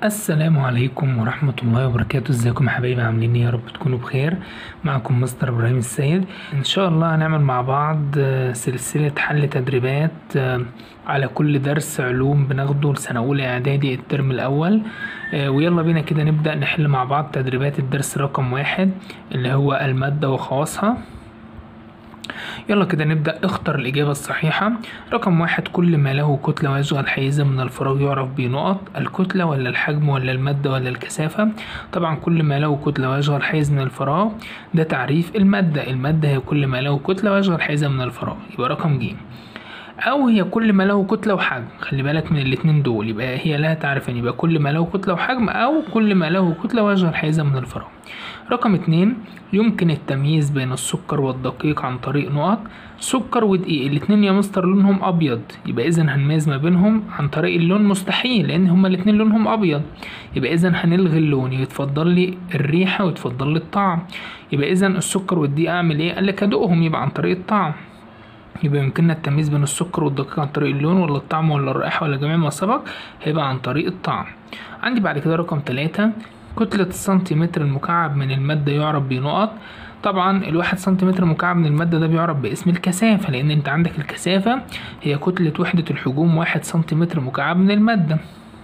السلام عليكم ورحمة الله وبركاته ازيكم يا حبايبي عاملين ايه يا رب تكونوا بخير معكم مستر ابراهيم السيد ان شاء الله هنعمل مع بعض آه، سلسلة حل تدريبات آه، على كل درس علوم بناخده لسنة اولى اعدادي الترم الاول آه، ويلا بينا كده نبدأ نحل مع بعض تدريبات الدرس رقم واحد اللي هو المادة وخواصها يلا كده نبدأ اختر الإجابة الصحيحة رقم واحد كل ما له كتلة ويشغل حيزا من الفراغ يعرف بنقط الكتلة ولا الحجم ولا المادة ولا الكثافة طبعا كل ما له كتلة ويشغل حيز من الفراغ ده تعريف المادة المادة هي كل ما له كتلة ويشغل حيزا من الفراغ يبقى رقم ج أو هي كل ما له كتلة وحجم خلي بالك من الاتنين دول يبقى هي لها تعريفين يبقى كل ما له كتلة وحجم أو كل ما له كتلة ويشغل حيزا من الفراغ رقم اتنين يمكن التمييز بين السكر والدقيق عن طريق نقط سكر ودقيق الاتنين يا مستر لونهم أبيض يبقى إذا هنميز ما بينهم عن طريق اللون مستحيل لأن هما الاتنين لونهم أبيض يبقى إذا هنلغي اللون يتفضل لي الريحة ويتفضل لي الطعم يبقى إذا السكر والدقيق أعمل إيه؟ قال لك أدوقهم يبقى عن طريق الطعم يبقى يمكننا التمييز بين السكر والدقيق عن طريق اللون ولا الطعم ولا الرائحة ولا جميع ما سبق هيبقى عن طريق الطعم عندي بعد كده رقم تلاتة كتلة السنتيمتر المكعب من المادة يعرف بنقط طبعا الواحد سنتيمتر مكعب من المادة ده بيعرف باسم الكثافة لأن أنت عندك الكثافة هي كتلة وحدة الحجوم واحد سنتيمتر مكعب من المادة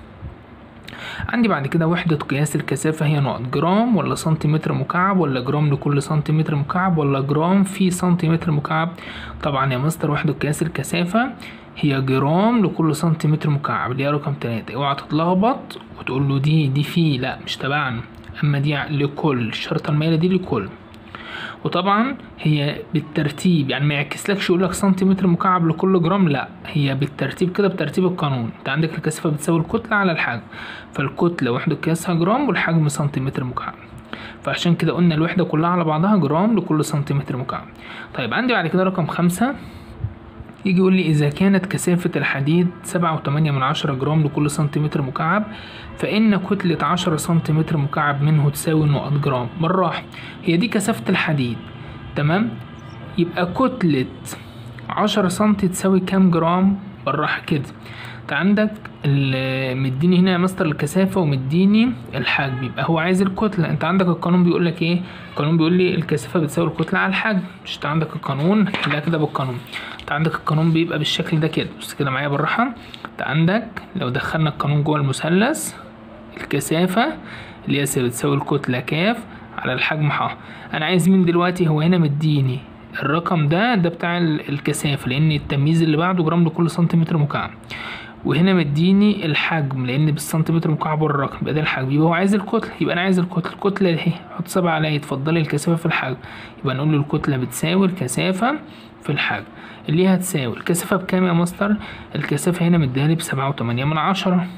عندي بعد كده وحدة قياس الكثافة هي نقط جرام ولا سنتيمتر مكعب ولا جرام لكل سنتيمتر مكعب ولا جرام في سنتيمتر مكعب طبعا يا مستر وحدة قياس الكثافة هي جرام لكل سنتيمتر مكعب اللي هي رقم تلاتة اوعى تتلخبط وتقول له دي دي في لا مش تبعنا اما دي لكل الشرطة المائلة دي لكل وطبعا هي بالترتيب يعني ما يعكسلكش يقول لك سنتيمتر مكعب لكل جرام لا هي بالترتيب كده بترتيب القانون انت عندك الكثافه بتساوي الكتله على الحجم فالكتله وحده قياسها جرام والحجم سنتيمتر مكعب فعشان كده قلنا الوحده كلها على بعضها جرام لكل سنتيمتر مكعب طيب عندي بعد كده رقم خمسة يجي يقول لي إذا كانت كثافة الحديد سبعة وتمانية من عشرة جرام لكل سنتيمتر مكعب فإن كتلة عشرة سنتيمتر مكعب منه تساوي نقط جرام بالراحة هي دي كثافة الحديد تمام يبقى كتلة عشرة سنتي تساوي كام جرام بالراحة كده انت عندك ال- مديني هنا يا مستر الكثافة ومديني الحجم يبقى هو عايز الكتلة انت عندك القانون بيقول لك ايه القانون بيقول لي الكثافة بتساوي الكتلة على الحجم مش انت عندك القانون هتحلها كده بالقانون انت عندك القانون بيبقى بالشكل ده كده بص كده معايا بالراحة انت عندك لو دخلنا القانون جوه المثلث الكثافة اللي هي بتساوي الكتلة كاف على الحجم ح انا عايز مين دلوقتي هو هنا مديني الرقم ده ده بتاع ال- الكثافة لأن التمييز اللي بعده جرام لكل سنتيمتر مكعب وهنا مديني الحجم لأن بالسنتيمتر مكعب والرقم يبقى ده الحجم يبقى هو عايز الكتلة يبقى أنا عايز الكتلة الكتلة اهي حط سبعة عليها يتفضلي الكثافة في الحجم يبقى نقول له الكتلة بتساوي الكثافة في الحجم اللي هي هتساوي الكثافة بكام يا مستر الكثافة هنا مديها لي بسبعة وتمانية من عشرة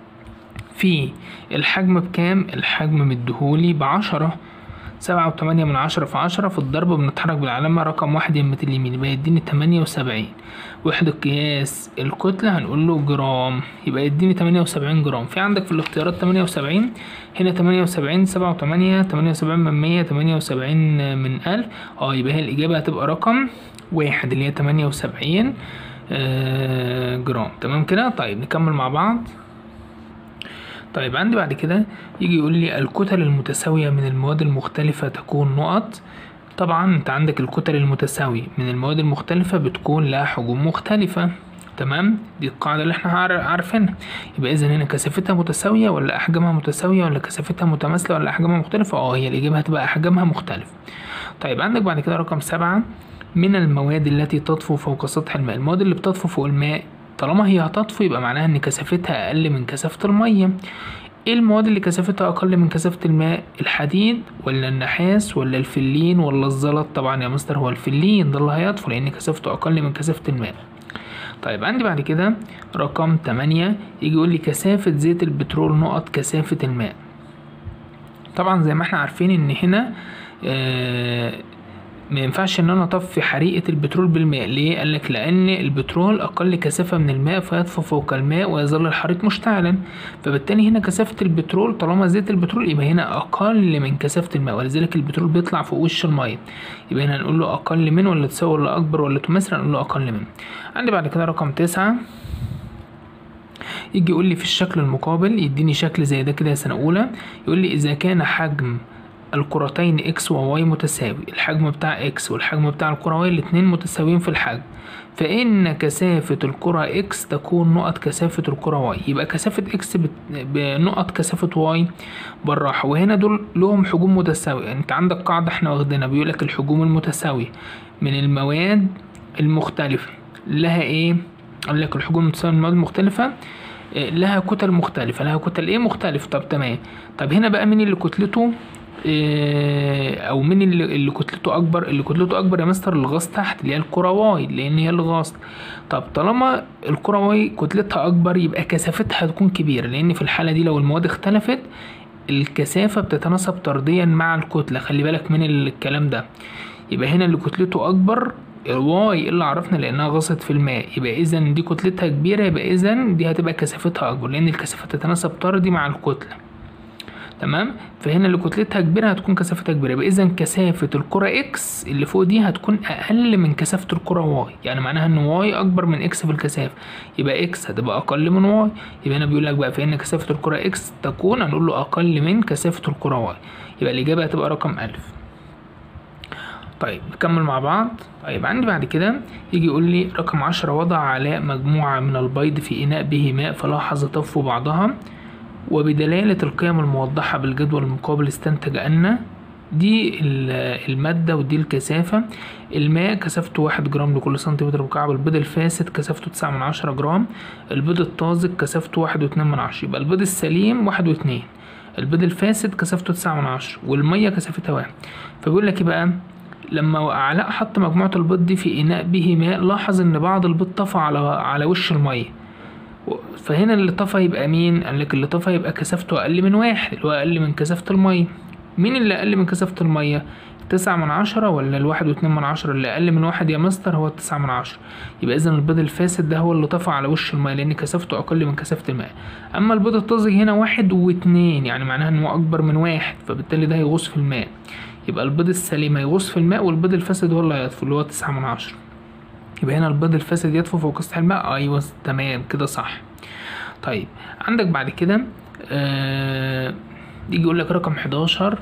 في الحجم بكام الحجم مديهولي بعشرة سبعة وتمانية من عشرة في عشرة في الضرب بنتحرك بالعلامة رقم واحد يمة اليمين يبقى يديني تمانية وسبعين وحدة قياس الكتلة هنقول له جرام يبقى يديني تمانية وسبعين جرام في عندك في الاختيارات تمانية وسبعين هنا تمانية وسبعين سبعة وتمانية تمانية وسبعين من مية تمانية وسبعين من ألف اه يبقى هي الإجابة هتبقى رقم واحد اللي هي تمانية وسبعين آه، جرام تمام كده طيب نكمل مع بعض طيب عندي بعد كده يجي يقول لي الكتل المتساوية من المواد المختلفة تكون نقط طبعا انت عندك الكتل المتساوية من المواد المختلفة بتكون لها حجوم مختلفة تمام دي القاعدة اللي احنا عار- عارفينها يبقى اذا هنا كثافتها متساوية ولا احجامها متساوية ولا كثافتها متماثلة ولا احجامها مختلفة اه هي الاجابة هتبقى احجامها مختلفة طيب عندك بعد كده رقم سبعة من المواد التي تطفو فوق سطح الماء المواد اللي بتطفو فوق الماء طالما هي هتطفو يبقى معناها ان كثافتها اقل من كثافة المية ايه المواد اللي كثافتها اقل من كثافة الماء الحديد ولا النحاس ولا الفلين ولا الزلط طبعا يا مستر هو الفلين ده اللي هيطفو لان كثافته اقل من كثافة الماء طيب عندي بعد كده رقم تمانية يجي يقول لي كثافة زيت البترول نقط كثافة الماء طبعا زي ما احنا عارفين ان هنا آه ما ينفعش ان انا اطفي حريقة البترول بالماء ليه قالك لان البترول اقل كثافة من الماء فيطفو فوق الماء ويظل الحريق مشتعلا فبالتالي هنا كثافة البترول طالما زيت البترول يبقى هنا اقل من كثافة الماء ولذلك البترول بيطلع فوق وش المية يبقى هنا هنقول له اقل من ولا تساوي ولا اكبر ولا تماثل هنقول له اقل من عندي بعد كده رقم تسعة يجي يقول لي في الشكل المقابل يديني شكل زي ده كده يا سنة أولى يقول لي إذا كان حجم الكرتين اكس وواي متساوي الحجم بتاع اكس والحجم بتاع الكرة واي الاتنين متساويين في الحجم فإن كثافة الكرة اكس تكون نقط كثافة الكرة واي يبقى كثافة اكس بت- بنقط كثافة واي بالراحة وهنا دول لهم حجوم متساوية يعني انت عندك قاعدة احنا واخدينها بيقولك الحجوم المتساوية من المواد المختلفة لها ايه؟ قال لك الحجوم المتساوية من المواد المختلفة إيه، لها كتل مختلفة لها كتل ايه مختلف طب تمام طب هنا بقى مين اللي كتلته إيه، او مين اللي, اللي كتلته اكبر اللي كتلته اكبر يا مستر الغاز تحت اللي هي الكرة واي لان هي الغاز طب طالما الكرة واي كتلتها اكبر يبقى كثافتها هتكون كبيرة لان في الحالة دي لو المواد اختلفت الكثافة بتتناسب طرديا مع الكتلة خلي بالك من الكلام ده يبقى هنا اللي كتلته أكبر الواي اللي عرفنا لأنها غاصت في الماء يبقى إذا دي كتلتها كبيرة يبقى إذا دي هتبقى كثافتها أكبر لأن الكثافة تتناسب طردي مع الكتلة تمام فهنا اللي كتلتها كبيرة هتكون كثافتها كبيرة يبقى إذا كثافة الكرة إكس اللي فوق دي هتكون أقل من كثافة الكرة واي يعني معناها إن واي أكبر من إكس في الكثافة يبقى إكس هتبقى أقل من واي يبقى هنا بيقول لك بقى فإن كثافة الكرة إكس تكون هنقول له أقل من كثافة الكرة واي يبقى الإجابة هتبقى رقم ألف طيب نكمل مع بعض طيب عندي بعد كده يجي يقول لي رقم عشرة وضع علاء مجموعة من البيض في إناء به ماء فلاحظ طف بعضها وبدلالة القيم الموضحة بالجدول المقابل استنتج أن دي ال- المادة ودي الكثافة الماء كثافته واحد جرام لكل سنتيمتر مكعب البيض الفاسد كثافته تسعة من عشرة جرام البيض الطازج كثافته واحد واتنين من عشرة يبقى البيض السليم واحد واتنين البيض الفاسد كثافته تسعة من عشرة والمية كثافتها واحد فبيقول لك ايه بقى لما علاء حط مجموعة البيض دي في إناء به ماء لاحظ إن بعض البيض طفى على على وش المية فهنا اللي طفى يبقى مين؟ قال لك اللي طفى يبقى كثافته أقل من واحد اللي هو أقل من كثافة المية مين اللي أقل من كثافة المية؟ تسعة من عشرة ولا الواحد واتنين من عشرة اللي أقل من واحد يا مستر هو التسعة من عشرة يبقى إذا البيض الفاسد ده هو اللي طفى على وش المية لأن كثافته أقل من كثافة الماء أما البيض الطازج هنا واحد واتنين يعني معناها إن هو أكبر من واحد فبالتالي ده هيغوص في الماء يبقى البيض السليم هيغوص في الماء والبيض الفاسد هو اللي هيطفو اللي هو تسعة من عشرة يبقى هنا البيض الفاسد يطفو فوق سطح الماء أيوة تمام كده صح طيب عندك بعد كده آه يجي يقول لك رقم 11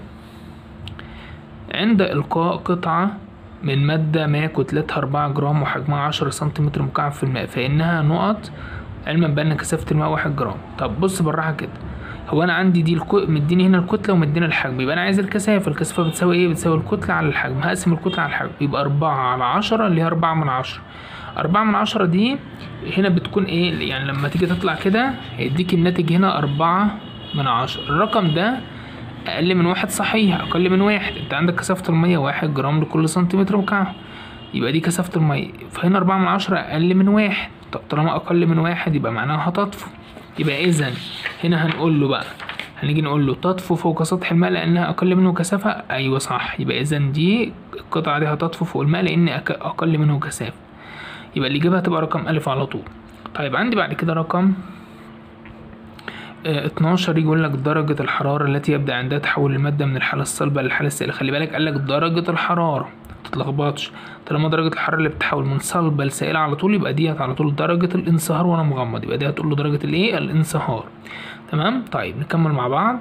عند إلقاء قطعة من مادة ما كتلتها أربعة جرام وحجمها عشرة سنتيمتر مكعب في الماء فإنها نقط علما بأن كثافة الماء واحد جرام طب بص بالراحة كده هو أنا عندي دي الكو... مديني هنا الكتلة ومديني الحجم يبقى أنا عايز الكثافة الكثافة بتساوي إيه؟ بتساوي الكتلة على الحجم هقسم الكتلة على الحجم يبقى أربعة على عشرة اللي هي أربعة من عشرة أربعة من عشرة دي هنا بتكون إيه يعني لما تيجي تطلع كده هيديك الناتج هنا أربعة من عشرة الرقم ده أقل من واحد صحيح أقل من واحد أنت عندك كثافة المية واحد جرام لكل سنتيمتر مكعب يبقى دي كثافة المية فهنا أربعة من عشرة أقل من واحد طب طالما أقل من واحد يبقى معناها هتطفو يبقى إذا هنا هنقول له بقى هنيجي نقول له تطفو فوق سطح الماء لأنها أقل منه كثافة أيوة صح يبقى إذا دي القطعة دي هتطفو فوق الماء لأن أك- أقل منه كثافة يبقى الإجابة هتبقى رقم ألف على طول طيب عندي بعد كده رقم آه، 12 يقول لك درجة الحرارة التي يبدأ عندها تحول المادة من الحالة الصلبة للحالة السائلة خلي بالك قال لك درجة الحرارة متتلخبطش طالما درجة الحرارة اللي بتتحول من صلبة لسائلة على طول يبقى ديت على طول درجة الانصهار وأنا مغمض يبقى دي هتقول له درجة الإيه الانصهار تمام طيب نكمل مع بعض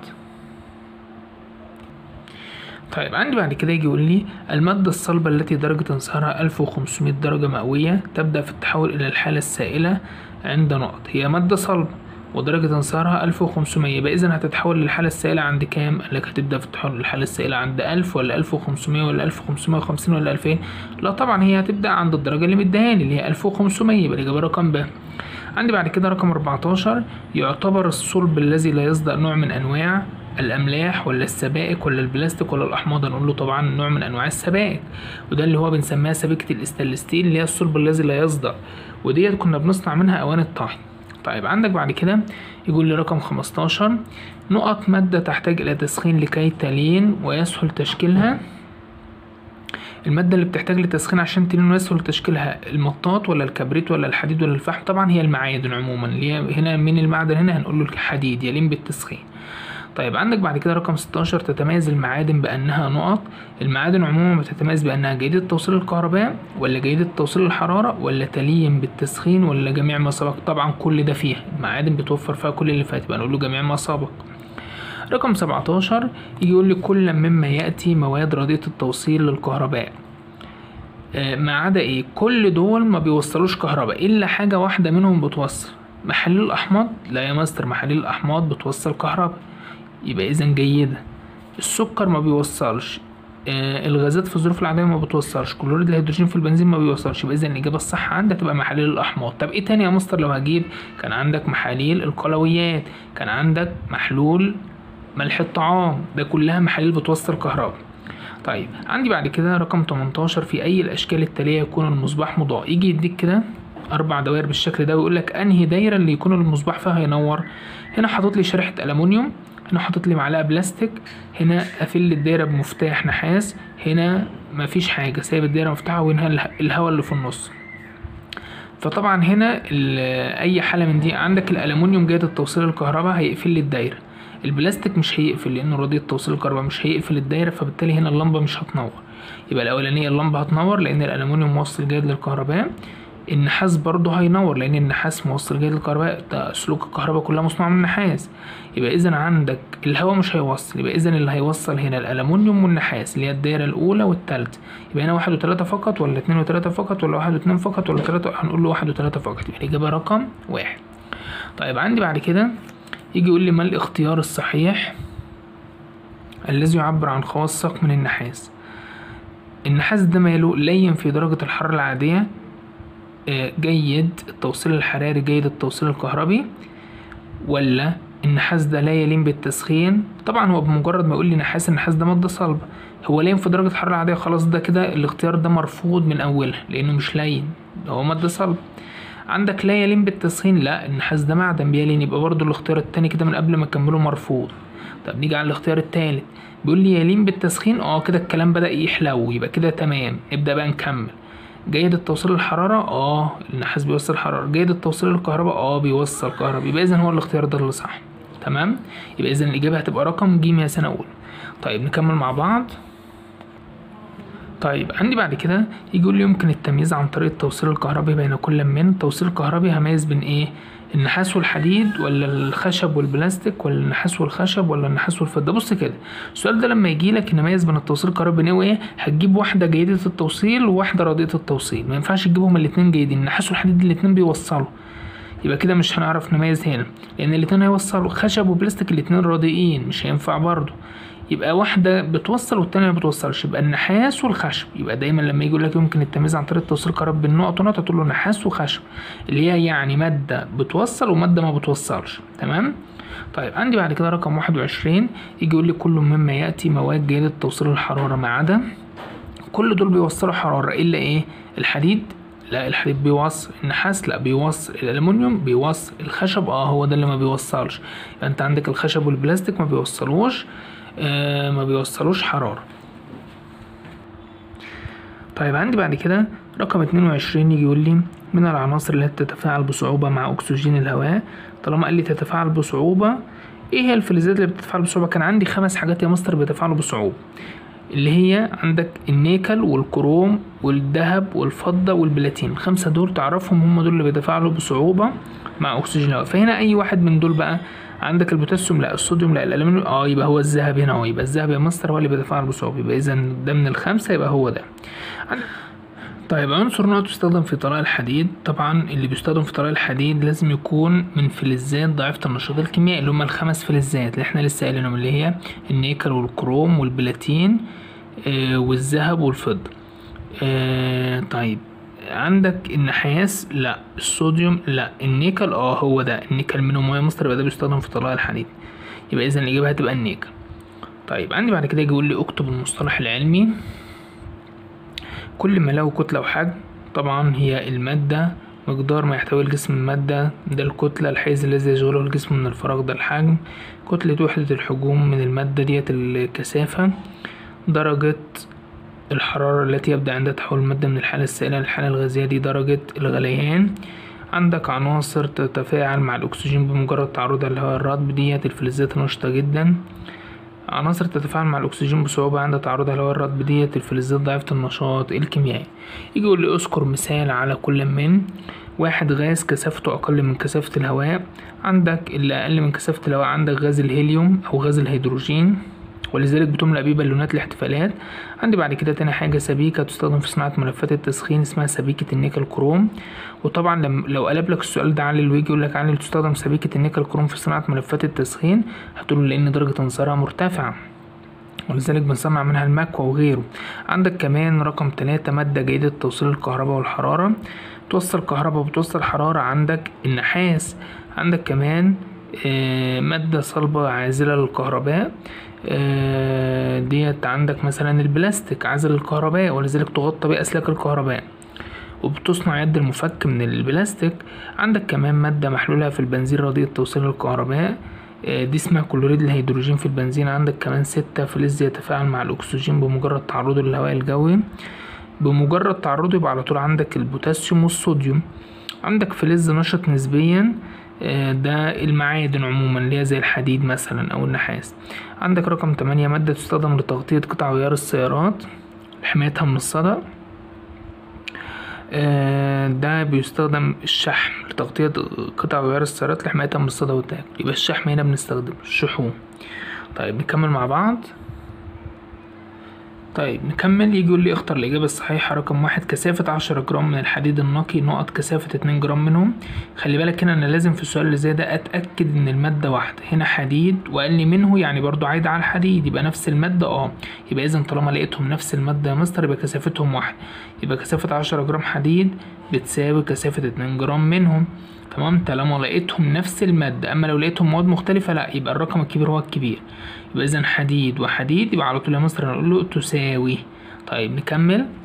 طيب عندي بعد كده يجي يقول لي المادة الصلبة التي درجة انصهارها 1500 درجة مئوية تبدأ في التحول إلى الحالة السائلة عند نقط هي مادة صلبة ودرجة انصهارها 1500 يبقى إذا هتتحول للحالة السائلة عند كام؟ قال لك هتبدأ في التحول للحالة السائلة عند 1000 ولا 1500 ولا 1550 ولا 2000 لا طبعا هي هتبدأ عند الدرجة اللي مديهاني اللي هي 1500 يبقى الإجابة رقم ب عندي بعد كده رقم 14 يعتبر الصلب الذي لا يصدأ نوع من أنواع الأملاح ولا السبائك ولا البلاستيك ولا الأحماض هنقول له طبعا نوع من أنواع السبائك وده اللي هو بنسميها سبيكة الاستانلستيل اللي هي الصلب الذي لا يصدأ وديت كنا بنصنع منها أواني الطهي طيب عندك بعد كده يقول لي رقم 15 نقط مادة تحتاج إلى تسخين لكي تلين ويسهل تشكيلها المادة اللي بتحتاج لتسخين عشان تلين ويسهل تشكيلها المطاط ولا الكبريت ولا الحديد ولا الفحم طبعا هي المعادن عموما اللي هي هنا من المعدن هنا هنقول له الحديد يلين بالتسخين طيب عندك بعد كده رقم 16 تتميز المعادن بأنها نقط المعادن عموما بتتميز بأنها جيدة توصيل الكهرباء ولا جيدة توصيل الحرارة ولا تلين بالتسخين ولا جميع ما سبق طبعا كل ده فيها المعادن بتوفر فيها كل اللي فات يبقى نقول له جميع ما سبق رقم 17 يجي يقول لي كل مما يأتي مواد رديئة التوصيل للكهرباء آه، ما عدا ايه كل دول ما بيوصلوش كهرباء الا حاجة واحدة منهم بتوصل محاليل الأحماض لا يا ماستر محاليل الأحماض بتوصل كهرباء يبقى إذا جيدة السكر ما بيوصلش آه الغازات في الظروف العادية ما بتوصلش كلوريد الهيدروجين في البنزين ما بيوصلش يبقى إذا الإجابة الصح عندك تبقى محاليل الأحماض طب إيه تاني يا مستر لو هجيب كان عندك محاليل القلويات كان عندك محلول ملح الطعام ده كلها محاليل بتوصل كهرباء طيب عندي بعد كده رقم 18 في أي الأشكال التالية يكون المصباح مضاء يجي يديك كده أربع دوائر بالشكل ده ويقول لك أنهي دايرة اللي يكون المصباح فيها ينور هنا حاطط لي شريحة ألمونيوم هنا حاطط لي معلقة بلاستيك هنا قافل لي الدايرة بمفتاح نحاس هنا مفيش حاجة سايب الدايرة مفتوحة وهنا اله- الهواء اللي في النص فطبعا هنا ال- اي حاله من دي عندك الالومنيوم جيد التوصيل الكهرباء هيقفل لي الدايره البلاستيك مش هيقفل لانه رديء توصيل الكهرباء مش هيقفل الدايره فبالتالي هنا اللمبه مش هتنور يبقى الاولانيه اللمبه هتنور لان الالومنيوم موصل جيد للكهرباء النحاس برضه هينور لان النحاس موصل جيد للكهرباء ده سلوك الكهرباء كلها مصنوعه من النحاس يبقى اذا عندك الهواء مش هيوصل يبقى اذا اللي هيوصل هنا الالومنيوم والنحاس اللي هي الدايره الاولى والثالثه يبقى هنا واحد وثلاثة فقط ولا اتنين وثلاثة فقط ولا واحد واثنين فقط ولا ثلاثة هنقول له واحد وثلاثة فقط يبقى الإجابة رقم واحد طيب عندي بعد كده يجي يقول لي ما الاختيار الصحيح الذي يعبر عن خواص ساق من النحاس النحاس ده ماله لين في درجة الحرارة العادية آه، جيد التوصيل الحراري جيد التوصيل الكهربي ولا النحاس ده لا يلين بالتسخين طبعا هو بمجرد ما يقول لي نحاس النحاس ده مادة صلبة هو لين في درجة الحرارة العادية خلاص ده كده الاختيار ده مرفوض من أولها لأنه مش لين ده هو مادة صلبة عندك لا يلين بالتسخين لا النحاس ده معدن بيلين يبقى برضو الاختيار التاني كده من قبل ما اكمله مرفوض طب نيجي على الاختيار التالت بيقول لي يلين بالتسخين اه كده الكلام بدأ يحلو يبقى كده تمام نبدأ بقى نكمل جيد التوصيل الحرارة اه النحاس بيوصل حرارة جيد التوصيل الكهرباء اه بيوصل كهرباء يبقى اذا هو الاختيار ده اللي صح تمام يبقى اذا الإجابة هتبقى رقم ج يا سنة أولى طيب نكمل مع بعض طيب عندي بعد كده يجي يقول لي يمكن التمييز عن طريق التوصيل الكهربي بين كل من التوصيل الكهربي هميز بين ايه النحاس والحديد ولا الخشب والبلاستيك ولا النحاس والخشب ولا النحاس والفضه بص كده السؤال ده لما يجي لك نميز بين التوصيل الكهربي بين ايه وايه هتجيب واحده جيده التوصيل وواحده رديئه التوصيل ما ينفعش تجيبهم الاثنين جيدين النحاس والحديد الاثنين بيوصلوا يبقى كده مش هنعرف نميز هنا لان الاتنين هيوصلوا خشب وبلاستيك الاتنين رديئين مش هينفع برضه يبقى واحدة بتوصل والتانية ما بتوصلش يبقى النحاس والخشب يبقى دايما لما يجي يقول لك يمكن التمييز عن طريق توصيل الكهرباء بين نقط ونقطة تقول له نحاس وخشب اللي هي يعني مادة بتوصل ومادة ما بتوصلش تمام طيب عندي بعد كده رقم واحد وعشرين يجي يقول لي كل مما يأتي مواد جيدة توصيل الحرارة ما عدا كل دول بيوصلوا حرارة إلا إيه الحديد لا الحديد بيوصل النحاس لا بيوصل الالومنيوم بيوصل الخشب اه هو ده اللي ما بيوصلش يبقى انت عندك الخشب والبلاستيك ما بيوصلوش آه ما بيوصلوش حرارة طيب عندي بعد كده رقم اتنين وعشرين يجي يقول لي من العناصر التي تتفاعل بصعوبة مع أكسجين الهواء طالما قال لي تتفاعل بصعوبة ايه هي الفلزات اللي بتتفاعل بصعوبة كان عندي خمس حاجات يا مستر بيتفاعلوا بصعوبة اللي هي عندك النيكل والكروم والذهب والفضة والبلاتين الخمسة دول تعرفهم هم دول اللي بيتفاعلوا بصعوبة مع أكسجين الهواء فهنا أي واحد من دول بقى عندك البوتاسيوم لا الصوديوم لا الألمنيوم اه يبقى هو الذهب هنا اه يبقى الذهب يا مستر هو اللي بيتفاعل بصعوبة يبقى إذا ده من الخمسة يبقى هو ده طيب عنصر نوع تستخدم في طلاء الحديد طبعا اللي بيستخدم في طلاء الحديد لازم يكون من فلزات ضعيفة النشاط الكيميائي اللي هما الخمس فلزات اللي احنا لسه قايلينهم اللي هي النيكل والكروم والبلاتين آه والذهب والفضة آه طيب عندك النحاس لا الصوديوم لا النيكل اه هو ده النيكل منهم يا مستر يبقى ده بيستخدم في طلاء الحديد يبقى اذا الاجابه هتبقى النيكل طيب عندي بعد كده يجي يقول لي اكتب المصطلح العلمي كل ما له كتلة وحجم طبعا هي المادة مقدار ما يحتوي الجسم من المادة ده الكتلة الحيز الذي يشغله الجسم من الفراغ ده الحجم كتلة وحدة الحجوم من المادة ديت الكثافة درجة الحرارة التي يبدأ عندها تحول المادة من الحالة السائلة للحالة الغازية دي درجة الغليان عندك عناصر تتفاعل مع الأكسجين بمجرد تعرضها للهواء الرطب ديت الفلزات نشطة جدا عناصر تتفاعل مع الأكسجين بصعوبة عند تعرضها للهواء الرطب ديت الفلزات ضعيفة النشاط الكيميائي يجي يقول لي اذكر مثال على كل من واحد غاز كثافته أقل من كثافة الهواء عندك اللي أقل من كثافة الهواء عندك غاز الهيليوم أو غاز الهيدروجين ولذلك بتملأ بيه بالونات الاحتفالات عندي بعد كده تاني حاجة سبيكة تستخدم في صناعة ملفات التسخين اسمها سبيكة النيكل كروم وطبعا لم لو قلب لك السؤال ده علل ويجي يقول لك علل تستخدم سبيكة النيكل كروم في صناعة ملفات التسخين هتقول لأن درجة انصهارها مرتفعة ولذلك بنصنع منها المكوى وغيره عندك كمان رقم تلاتة مادة جيدة توصيل الكهرباء والحرارة توصل كهرباء وبتوصل حرارة عندك النحاس عندك كمان آه مادة صلبة عازلة للكهرباء آه ديت عندك مثلا البلاستيك عازل للكهرباء ولذلك تغطى بأسلاك الكهرباء وبتصنع يد المفك من البلاستيك عندك كمان مادة محلولة في البنزين رديء توصيل الكهرباء دي اسمها كلوريد الهيدروجين في البنزين عندك كمان ستة فلز يتفاعل مع الأكسجين بمجرد تعرضه للهواء الجوي بمجرد تعرضه يبقى على طول عندك البوتاسيوم والصوديوم عندك فلز نشط نسبيا ده المعادن عموما اللي هي زي الحديد مثلا أو النحاس عندك رقم تمانية مادة تستخدم لتغطية قطع غيار السيارات لحمايتها من الصدى ده بيستخدم الشحم لتغطية قطع غيار السيارات لحمايتها من الصدى والتهاب يبقى الشحم هنا بنستخدم الشحوم طيب نكمل مع بعض طيب نكمل يجي يقول لي اختر الإجابة الصحيحة رقم واحد كثافة عشرة جرام من الحديد النقي نقط كثافة اتنين جرام منهم خلي بالك هنا أنا لازم في السؤال اللي زي ده أتأكد إن المادة واحدة هنا حديد وقال لي منه يعني برضو عايد على الحديد يبقى نفس المادة اه يبقى إذا طالما لقيتهم نفس المادة يا مستر يبقى كثافتهم واحدة يبقى كثافة عشرة جرام حديد بتساوي كثافة اتنين جرام منهم تمام طالما لقيتهم نفس المادة أما لو لقيتهم مواد مختلفة لا يبقى الرقم الكبير هو الكبير يبقى إذا حديد وحديد يبقى على طول يا مستر هنقول له تساوي طيب نكمل